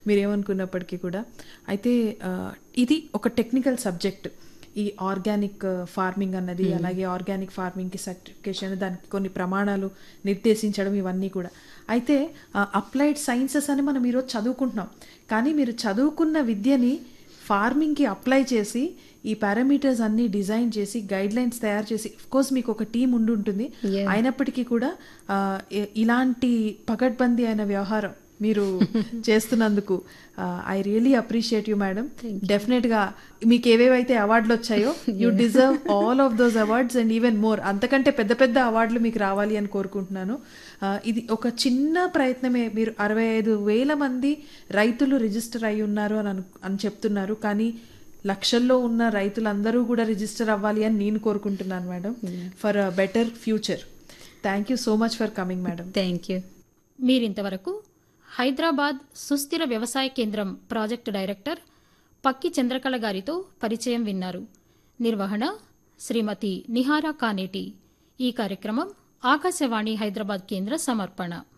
మీరేమనుకున్నప్పటికీ కూడా అయితే ఆ, ఇది ఒక టెక్నికల్ సబ్జెక్ట్ ఈ ఆర్గానిక్ ఫార్మింగ్ అన్నది అలాగే ఆర్గానిక్ ఫార్మింగ్కి సర్టిఫికేషన్ దానికి కొన్ని ప్రమాణాలు నిర్దేశించడం ఇవన్నీ కూడా అయితే అప్లైడ్ సైన్సెస్ అని మనం ఈరోజు చదువుకుంటున్నాం కానీ మీరు చదువుకున్న విద్యని ఫార్మింగ్కి అప్లై చేసి ఈ పారామీటర్స్ అన్ని డిజైన్ చేసి గైడ్ లైన్స్ తయారు చేసి కోర్స్ మీకు ఒక టీం ఉండి ఉంటుంది Yeah. అయినప్పటికీ కూడా ఆ, ఇ- ఇలాంటి పగడ్బందీ అయిన వ్యవహారం మీరు చేస్తున్నందుకు I really appreciate you madam definite గా మీకు ఏవేవైతే అవార్డులు వచ్చాయో you deserve all of those awards and even more అంతకంటే పెద్ద పెద్ద అవార్డులు మీకు రావాలి అని కోరుకుంటున్నాను ఆ, ఇది ఒక చిన్న ప్రయత్నమే మీరు అరవై ఐదు వేల మంది రైతులు రిజిస్టర్ అయి ఉన్నారు అని అను అని చెప్తున్నారు కానీ లక్షల్లో ఉన్న రైతులందరూ కూడా రిజిస్టర్ అవ్వాలి అని నేను కోరుకుంటున్నాను madam for a better future thank you so much for coming madam thank you మీరింతవరకు హైదరాబాద్ సుస్థిర వ్యవసాయ కేంద్రం ప్రాజెక్టు డైరెక్టర్ పక్కి చంద్రకళ గారితో పరిచయం విన్నారు నిర్వహణ శ్రీమతి నిహారా కానేటి ఈ కార్యక్రమం ఆకాశవాణి హైదరాబాద్ కేంద్ర సమర్పణ